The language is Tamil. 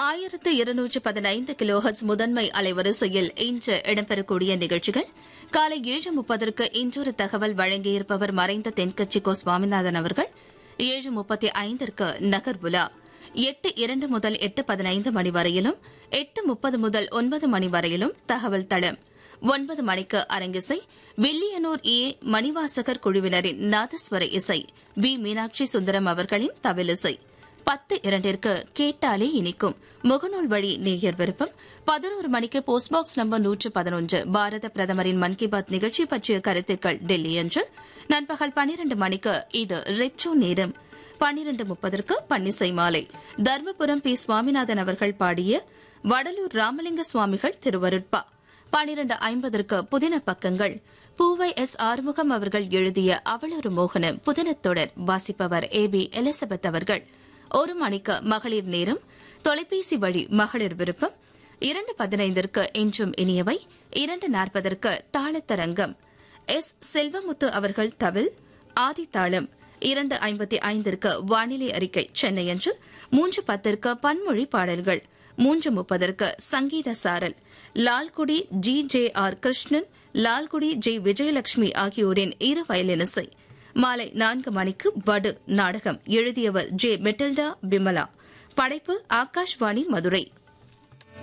ஆயிரத்து இருநூற்று பதினைந்து கிலோஹர்ட்ஸ் முதன்மை அலைவரிசையில் இன்று இடம்பெறக்கூடிய நிகழ்ச்சிகள் காலை ஏழு முப்பதற்கு இன்றொரு தகவல் வழங்கியிருப்பவர் மறைந்த தென்கட்சி கோ சுவாமிநாதன் அவர்கள் ஏழு முப்பத்தி ஐந்திற்கு நகர் உலா எட்டு இரண்டு முதல் எட்டு பதினைந்து மணி வரையிலும் எட்டு முப்பது முதல் ஒன்பது மணி வரையிலும் தகவல் தளம் ஒன்பது மணிக்கு அரங்கிசை வில்லியனூர் ஏ மணிவாசகர் குழுவினரின் நாதஸ்வர இசை வி மீனாட்சி சுந்தரம் அவர்களின் தவிலிசை பத்து இரண்டிற்கு கேட்டாலே இனிக்கும் முகநூல் வழி நேயர் விருப்பம் பதினோரு மணிக்கு போஸ்ட் பாக்ஸ் நம்பர் நூற்று பதினொன்று பாரத பிரதமரின் மன் கி பாத் நிகழ்ச்சி பற்றிய கருத்துக்கள் டெல்லி என்று நண்பகல் பனிரண்டு மணிக்கு இது ரெட்ரோ நேரம் பன்னிரண்டு முப்பதற்கு பன்னிசை மாலை தர்மபுரம் பி சுவாமிநாதன் அவர்கள் பாடிய வடலூர் ராமலிங்க சுவாமிகள் திருவருட்பா பனிரண்டு ஐம்பதற்கு புதின பக்கங்கள் பூவை எஸ் ஆறுமுகம் அவர்கள் எழுதிய அவளொரு மோகனம் புதினத் தொடர் வாசிப்பவர் ஏ பி எலிசபெத் அவர்கள் ஒரு மணிக்கு மகளிர் நேரம் தொலைபேசி வழி மகளிர் விருப்பம் இரண்டு பதினைந்திற்கு என்றும் இனியவை இரண்டு நாற்பதற்கு தாளத்தரங்கம் எஸ் செல்வமுத்து அவர்கள் தவில் ஆதி தாளம் இரண்டு ஐம்பத்தி ஐந்திற்கு வானிலை அறிக்கை சென்னை என்று மூன்று பத்திற்கு பன்மொழி பாடல்கள் மூன்று முப்பதற்கு சங்கீத சாரல் Lalgudi G J R Krishnan Lalgudi J Vijayalakshmi ஆகியோரின் இரு வயலினிசை மாலை நான்கு மணிக்கு வடு நாடகம் எழுதியவர் ஜே மெட்டில்டா விமலா படைப்பு ஆகாஷ்வாணி மதுரை